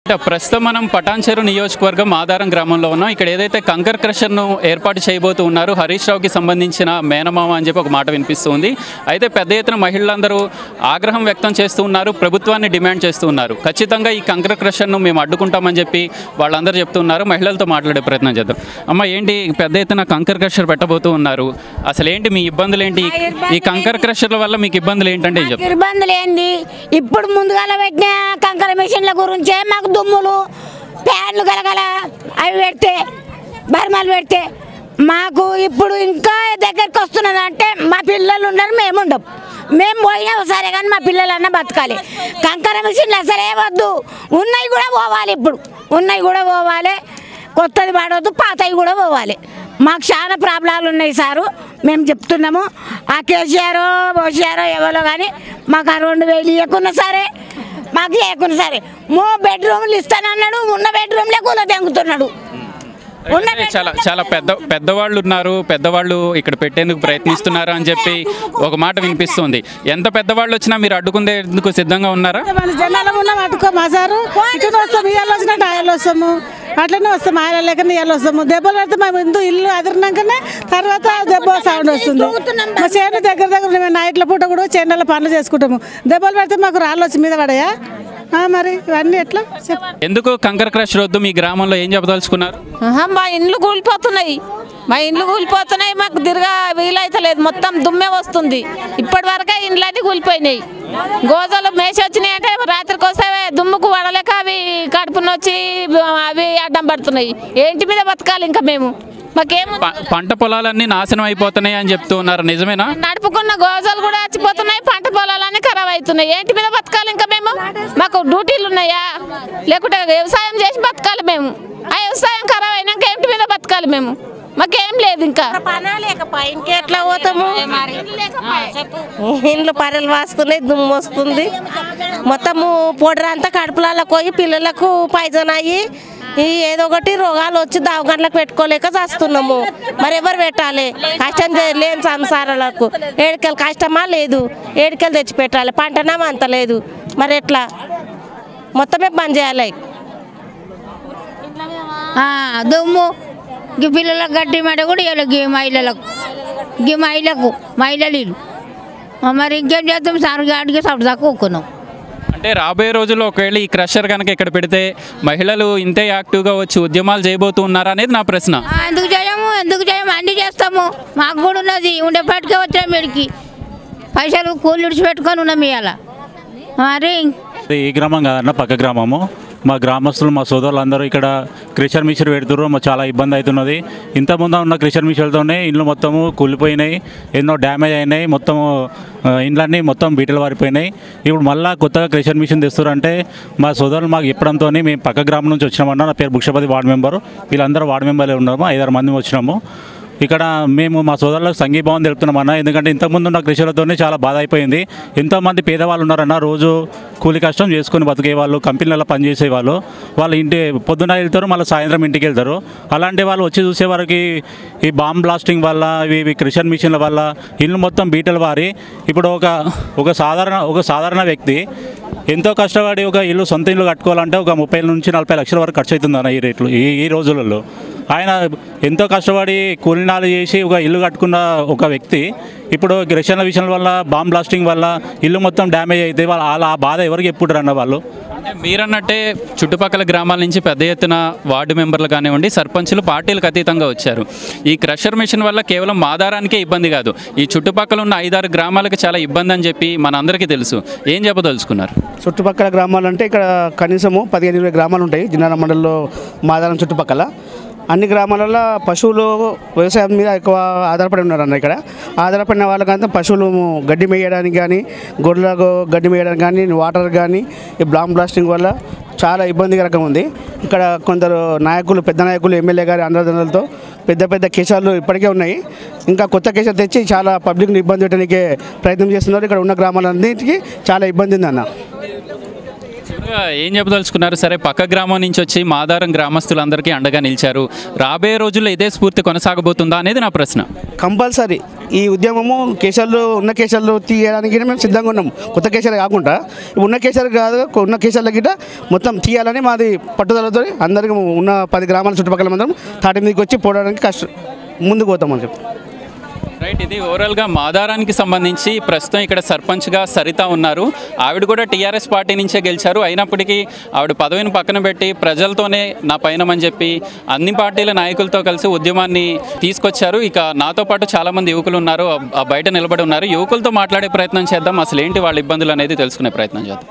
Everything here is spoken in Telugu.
ప్రస్తుతం మనం పటాన్చెరు నియోజకవర్గం ఆధారం గ్రామంలో ఉన్నాం ఇక్కడ ఏదైతే కంకర్ క్రషర్ను ఏర్పాటు చేయబోతూ ఉన్నారు హరీష్ రావుకి సంబంధించిన మేనమామ అని చెప్పి ఒక మాట వినిపిస్తుంది అయితే పెద్ద ఎత్తున మహిళలందరూ ఆగ్రహం వ్యక్తం చేస్తూ ఉన్నారు ప్రభుత్వాన్ని డిమాండ్ చేస్తూ ఉన్నారు ఖచ్చితంగా ఈ కంకర్ క్రషర్ను మేము అడ్డుకుంటామని చెప్పి వాళ్ళందరూ చెప్తున్నారు మహిళలతో మాట్లాడే ప్రయత్నం చేద్దాం అమ్మ ఏంటి పెద్ద ఎత్తున కంకర్ క్రషర్ పెట్టబోతూ ఉన్నారు అసలు ఏంటి మీ ఇబ్బందులు ఏంటి ఈ కంకర్ క్రషర్ల వల్ల మీకు ఇబ్బందులు ఏంటంటే ఏం చెప్తారు ఇబ్బందులు ఏంది ఇప్పుడు ముందుగాల పెట్టిన కంకర మిషన్ల గురించే మాకు దుమ్ములు ప్యాన్లు గలగల అవి పెడితే బర్మాలు పెడితే మాకు ఇప్పుడు ఇంకా దగ్గరికి వస్తున్నది అంటే మా పిల్లలు ఉండరు మేము ఉండం మేము పోయినా సరే కానీ మా పిల్లలన్నా బతకాలి కంకర మిషన్లు అసలే వద్దు ఉన్నాయి కూడా పోవాలి ఇప్పుడు ఉన్నాయి కూడా పోవాలి కొత్తది పడవద్దు పాతవి కూడా పోవాలి మాకు చాలా ప్రాబ్లాలు ఉన్నాయి సారు మేము చెప్తున్నాము ఆ కేసీఆర్ బోసీఆర్ ఎవరో కానీ మాకు ఆ రెండు వేలు ఇవ్వకున్నా సరే మాకు ఇవ్వకున్నా సరే మూ బెడ్రూమ్లు ఇస్తానన్నాడు ఉన్న బెడ్రూమ్లే కూల తెంగుతున్నాడు ఉన్న అయితే చాలా చాలా పెద్ద పెద్దవాళ్ళు ఉన్నారు పెద్దవాళ్ళు ఇక్కడ పెట్టేందుకు ప్రయత్నిస్తున్నారు అని చెప్పి ఒక మాట వినిపిస్తుంది ఎంత పెద్దవాళ్ళు వచ్చినా మీరు అడ్డుకునేందుకు సిద్ధంగా ఉన్నారా మన జనాలు ఉన్నాం అట్టుకో మా సారు ఇటు వస్తాం ఇయ్యాలు వచ్చినట్టు ఆయలు వస్తాము అట్లనే వస్తాం ఆయన లేక ఇయ్యాలు వస్తాము దెబ్బలు పడితే మా ముందు ఇల్లు అదిరినాకనే తర్వాత దెబ్బ సౌండ్ వస్తుంది మా చేను దగ్గర దగ్గర మేము నైట్ల పూట కూడా చేనుల పనులు చేసుకుంటాము దెబ్బలు పడితే మాకు రాళ్ళు వచ్చి మీద పడయా ఆ, మరి ఇవన్నీ ఎట్లా చెప్పు ఎందుకు కంకర్ క్రష్ వద్దు మీ గ్రామంలో ఏం చెప్పదలుచుకున్నారు ఆహా, మా ఇండ్లు కూలిపోతున్నాయి మా ఇండ్లు కూలిపోతున్నాయి మాకు తిరగా వీలైతలేదు మొత్తం దుమ్మే వస్తుంది ఇప్పటి వరకే ఇండ్లన్నీ కూలిపోయినాయి గోజలు మేసి వచ్చినాయి అంటే రాత్రికి వస్తే దుమ్ముకు పడలేక అవి కడుపు నొచ్చి అవి అడ్డం పడుతున్నాయి ఏంటి మీద బతకాలి ఇంకా మేము మాకేము ప- పంట పొలాలన్నీ నాశనం అయిపోతున్నాయి అని చెప్తూ ఉన్నారు నిజమేనా నడుపుకున్న గోజలు కూడా చచ్చిపోతున్నాయి పంట పొలాలన్నీ ఖరాబ్ అవుతున్నాయి ఏంటి మీద బతకాలి ఇంకా మేము మాకు డ్యూటీలు ఉన్నాయా లేకుంటే వ్యవసాయం చేసి బతకాలి మేము ఆ వ్యవసాయం ఖరాబ్ అయినాక ఏంటి మీద బతకాలి మేము మాకేం లేదు ఇంకా ఇంకెట్లా పోతాము ఇండ్లు పర్రెలు వాస్తున్నాయి దుమ్ము వస్తుంది మొత్తము పొడరంతా కడుపులలో పోయి పిల్లలకు పైజన్ అయ్యి ఈ ఏదో ఒకటి రోగాలు వచ్చి దవాఖానలకు పెట్టుకోలేక చేస్తున్నాము మరి ఎవరు పెట్టాలి కష్టం చే- లేని సంసారాలకు ఏడుకెళ్ళి కష్టమా లేదు ఏడుకెళ్ళి తెచ్చి పెట్టాలి పంటనా అంత లేదు మరి ఎట్లా మొత్తమే బంద్ చేయాలి ఆ, దుమ్ము గీ పిల్లలకు గడ్డి మాట కూడా ఇవ్వాలి గీ మహిళలకు గీ మహిళకు మహిళలు ఇల్లు. ఆ, మరి ఇంకేం చేద్దాం సార్ గాడికి సబ్దా కూకున్నాం అంటే రాబోయే రోజుల్లో ఒకవేళ ఈ క్రషర్ కనుక ఇక్కడ పెడితే మహిళలు ఇంతే యాక్టివ్గా వచ్చి ఉద్యమాలు చేయబోతూ ఉన్నారా అనేది నా ప్రశ్న ఆ, ఎందుకు చేయము ఎందుకు చేయము అన్ని చేస్తాము మాకు కూడా ఉన్నది ఉండేపాటికే వచ్చాం వీడికి పైసలు కూలి విడిచిపెట్టుకొని ఉన్నాం ఇవాళ మరి ఇది ఈ గ్రామం కాదన్న పక్క గ్రామము మా గ్రామస్తులు మా సోదరులు అందరూ ఇక్కడ క్రిషర్ మిషన్ పెడుతుర్రు మాకు చాలా ఇబ్బంది అవుతున్నది ఇంతకుముందు ఉన్న క్రిషర్ మిషన్లతోనే ఇండ్లు మొత్తము కూలిపోయినాయి ఎన్నో డ్యామేజ్ అయినాయి మొత్తము ఆ, ఇండ్లన్నీ మొత్తం బీటలు వారిపోయినాయి ఇప్పుడు మళ్ళీ కొత్తగా క్రిషర్ మిషన్ తెస్తారంటే మా సోదరులు మాకు చెప్పడంతో మేము పక్క గ్రామం నుంచి వచ్చినామన్న నా పేరు భుక్షపతి వార్డు మెంబరు వీళ్ళందరూ వార్డు మెంబర్లే ఉన్నాము ఐదారు మంది వచ్చినాము ఇక్కడ మేము మా సోదరులకు సంఘీభావం తెలుపుతున్నామన్న ఎందుకంటే ఇంతకుముందు ఉన్న కృషులతోనే చాలా బాధ అయిపోయింది ఎంతోమంది పేదవాళ్ళు ఉన్నారన్న రోజు కూలి కష్టం చేసుకుని బతికే వాళ్ళు కంపెనీలలో పనిచేసే వాళ్ళు వాళ్ళు ఇంటి పొద్దున వెళ్తారు మళ్ళీ సాయంత్రం ఇంటికి వెళ్తారు అలాంటి వాళ్ళు వచ్చి చూసే వారికి ఈ బాంబ్ బ్లాస్టింగ్ వల్ల ఇవి ఇవి క్రిషన్ మిషన్ల వల్ల ఇల్లు మొత్తం బీటలు వారి ఇప్పుడు ఒక ఒక సాధారణ ఒక సాధారణ వ్యక్తి ఎంతో కష్టపడి ఒక ఇల్లు సొంత ఇల్లు కట్టుకోవాలంటే ఒక ముప్పై నుంచి నలభై లక్షల వరకు ఖర్చు అవుతుందన్న ఈ రేట్లు ఈ ఈ రోజులలో ఆయన ఎంతో కష్టపడి కూలినాలు చేసి ఒక ఇల్లు కట్టుకున్న ఒక వ్యక్తి ఇప్పుడు గ్రెషన్ల విషయాల వల్ల బాంబ్ బ్లాస్టింగ్ వల్ల ఇల్లు మొత్తం డ్యామేజ్ అయితే వాళ్ళ వాళ్ళ ఆ బాధ ఎవరికి ఎప్పుడు అన్న వాళ్ళు అంటే మీరన్నట్టే చుట్టుపక్కల గ్రామాల నుంచి పెద్ద ఎత్తున వార్డు మెంబర్లు కానివ్వండి సర్పంచులు పార్టీలకు అతీతంగా వచ్చారు ఈ క్రషర్ మిషన్ వల్ల కేవలం మాదారానికే ఇబ్బంది కాదు ఈ చుట్టుపక్కల ఉన్న ఐదారు గ్రామాలకు చాలా ఇబ్బంది అని చెప్పి మనందరికీ తెలుసు ఏం చెప్పదలుచుకున్నారు చుట్టుపక్కల గ్రామాలు అంటే ఇక్కడ కనీసము పదిహేను ఇరవై గ్రామాలు ఉంటాయి జిన్నార మండలంలో మాదారం చుట్టుపక్కల అన్ని గ్రామాలలో పశువులు వ్యవసాయం మీద ఎక్కువ ఆధారపడి ఉన్నారు అన్న ఇక్కడ ఆధారపడిన వాళ్ళకంతా పశువులు గడ్డి మేయడానికి కానీ గొర్రెలకు గడ్డి మేయడానికి కానీ వాటర్ కానీ ఈ బ్లాంక్ బ్లాస్టింగ్ వల్ల చాలా ఇబ్బందికరంగా ఉంది ఇక్కడ కొందరు నాయకులు పెద్ద నాయకులు ఎమ్మెల్యే గారి అండదండలతో పెద్ద పెద్ద కేసులు ఇప్పటికే ఉన్నాయి ఇంకా కొత్త కేసులు తెచ్చి చాలా పబ్లిక్ని ఇబ్బంది పెట్టడానికి ప్రయత్నం చేస్తున్నారు ఇక్కడ ఉన్న గ్రామాలన్నింటికి చాలా ఇబ్బంది ఉంది అన్న చివరగా ఏం చెప్పదలుచుకున్నారు సరే పక్క గ్రామం నుంచి వచ్చి మాదారం గ్రామస్తులందరికీ అండగా నిలిచారు రాబోయే రోజుల్లో ఇదే స్ఫూర్తి కొనసాగబోతుందా అనేది నా ప్రశ్న కంపల్సరీ ఈ ఉద్యమము కేసులు ఉన్న కేసులు తీయడానికి మేము సిద్ధంగా ఉన్నాం కొత్త కేసులు కాకుండా ఉన్న కేసులు కాదు ఉన్న కేసుల గిట్ట మొత్తం తీయాలని మాది పట్టుదలతో అందరికీ ఉన్న పది గ్రామాల చుట్టుపక్కల మందరం తాటి మీదకి వచ్చి పోవడానికి కష్టం ముందుకు పోతామని చెప్పి రైట్ ఇది ఓవరాల్గా మాదారానికి సంబంధించి ప్రస్తుతం ఇక్కడ సర్పంచ్గా సరిత ఉన్నారు ఆవిడ కూడా టీఆర్ఎస్ పార్టీ నుంచే గెలిచారు అయినప్పటికీ ఆవిడ పదవిని పక్కన పెట్టి ప్రజలతోనే నా పయనమని చెప్పి అన్ని పార్టీల నాయకులతో కలిసి ఉద్యమాన్ని తీసుకొచ్చారు ఇక నాతో పాటు చాలామంది యువకులు ఉన్నారు ఆ- ఆ బయట నిలబడి ఉన్నారు యువకులతో మాట్లాడే ప్రయత్నం చేద్దాం అసలు ఏంటి వాళ్ళ ఇబ్బందులు అనేది తెలుసుకునే ప్రయత్నం చేద్దాం